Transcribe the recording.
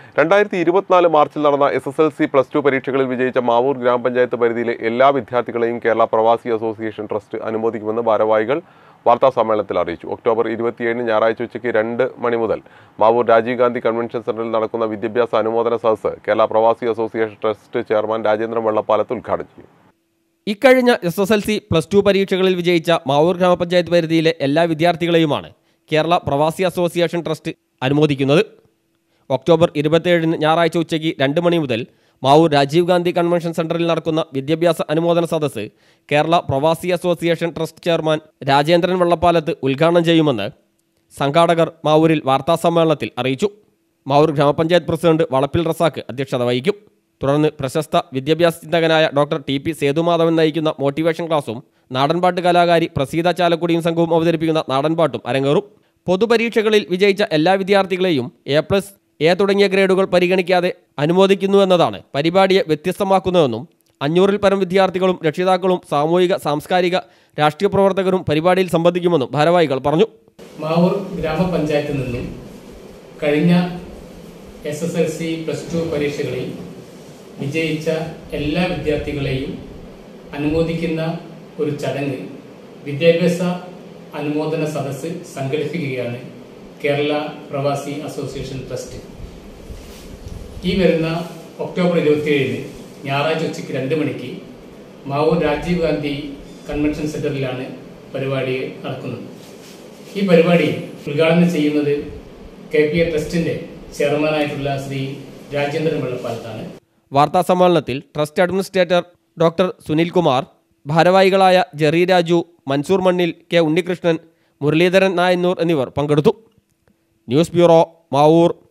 രണ്ടായിരത്തി ഇരുപത്തിനാല് മാർച്ചിൽ നടന്ന S S L C plus two പരീക്ഷകളിൽ വിജയിച്ച മാവൂർ ഗ്രാമപഞ്ചായത്ത് പരിധിയിലെ എല്ലാ വിദ്യാർത്ഥികളെയും കേരള പ്രവാസി അസോസിയേഷൻ ട്രസ്റ്റ് അനുമോദിക്കുമെന്ന് ഭാരവാഹികൾ വാർത്താ സമ്മേളനത്തിൽ അറിയിച്ചു ഒക്ടോബർ ഇരുപത്തിയേഴിന് ഞായറാഴ്ച ഉച്ചയ്ക്ക് രണ്ട് മണി മുതൽ മാവൂർ രാജീവ് ഗാന്ധി കൺവെൻഷൻ സെന്ററിൽ നടക്കുന്ന വിദ്യാഭ്യാസ അനുമോദന സദസ്സ് കേരള പ്രവാസി association trust chairman Rajendran Vellappalath ഉദ്ഘാടനം ചെയ്യും ഇക്കഴിഞ്ഞ S S L C plus two പരീക്ഷകളിൽ വിജയിച്ച മാവൂർ ഗ്രാമപഞ്ചായത്ത് പരിധിയിലെ എല്ലാ വിദ്യാർത്ഥികളെയുമാണ് കേരള പ്രവാസി അസോസിയേഷൻ ട്രസ്റ്റ് അനുമോദിക്കുന്നത് ഒക്ടോബർ ഇരുപത്തിയേഴിന് ഞായറാഴ്ച ഉച്ചയ്ക്ക് രണ്ട് മണി മുതൽ മാവൂർ രാജീവ് ഗാന്ധി കൺവെൻഷൻ സെന്ററിൽ നടക്കുന്ന വിദ്യാഭ്യാസ അനുമോദന സദസ്സ് കേരള പ്രവാസി association trust chairman Rajendran Vellappalath ഉദ്ഘാടനം ചെയ്യുമെന്ന് സംഘാടകർ മാവൂരിൽ വാർത്താസമ്മേളനത്തിൽ അറിയിച്ചു മാവൂർ ഗ്രാമപഞ്ചായത്ത് പ്രസിഡന്റ് വളപ്പിൽ റസാക്ക് അധ്യക്ഷത വഹിക്കും തുടർന്ന് പ്രശസ്ത വിദ്യാഭ്യാസ ചിന്തകനായ ഡോക്ടർ ടി പി സേതുമാധവൻ നയിക്കുന്ന മോട്ടിവേഷൻ ക്ലാസും നാടൻപാട്ട് കലാകാരി പ്രസീത ചാലക്കുടിയും സംഘവും അവതരിപ്പിക്കുന്ന നാടൻപാട്ടും അരങ്ങേറും പൊതുപരീക്ഷകളിൽ വിജയിച്ച എല്ലാ വിദ്യാർത്ഥികളെയും എ പ്ലസ് എ തുടങ്ങിയ ഗ്രേഡുകൾ പരിഗണിക്കാതെ അനുമോദിക്കുന്നുവെന്നതാണ് പരിപാടിയെ വ്യത്യസ്തമാക്കുന്നതെന്നും അഞ്ഞൂറിൽ പരം വിദ്യാർത്ഥികളും രക്ഷിതാക്കളും സാമൂഹിക സാംസ്കാരിക രാഷ്ട്രീയ പ്രവർത്തകരും പരിപാടിയിൽ സംബന്ധിക്കുമെന്നും ഭാരവാഹികൾ പറഞ്ഞു മാവൂർ ഗ്രാമപഞ്ചായത്തിൽ നിന്നും കഴിഞ്ഞ S S L C plus two പരീക്ഷകളിൽ വിജയിച്ച എല്ലാ വിദ്യാർത്ഥികളെയും അനുമോദിക്കുന്ന ഒരു ചടങ്ങ് വിദ്യാഭ്യാസ അനുമോദന സദസ്സ് സംഘടിപ്പിക്കുകയാണ് കേരള പ്രവാസി അസോസിയേഷൻ ട്രസ്റ്റ് ഈ വരുന്ന ഒക്ടോബർ ഇരുപത്തിയേഴിന് ഞായറാഴ്ച ഉച്ചയ്ക്ക് രണ്ട് മണിക്ക് മാവൂർ രാജീവ് ഗാന്ധി കൺവെൻഷൻ സെന്ററിലാണ് പരിപാടി നടക്കുന്നത് ഈ പരിപാടി ഉദ്ഘാടനം ചെയ്യുന്നത് കെ പി എ ട്രസ്റ്റിന്റെ ചെയർമാനായിട്ടുള്ള ശ്രീ രാജേന്ദ്രൻ വെള്ളപ്പാലത്താണ് വാർത്താ സമ്മേളനത്തിൽ trust administrator doctor Sunil Kumar ഭാരവാഹികളായ ജെറി രാജു മൻസൂർ മണ്ണിൽ കെ ഉണ്ണികൃഷ്ണൻ മുരളീധരൻ നായന്നൂർ എന്നിവർ പങ്കെടുത്തു ന്യൂസ് ബ്യൂറോ മാവൂർ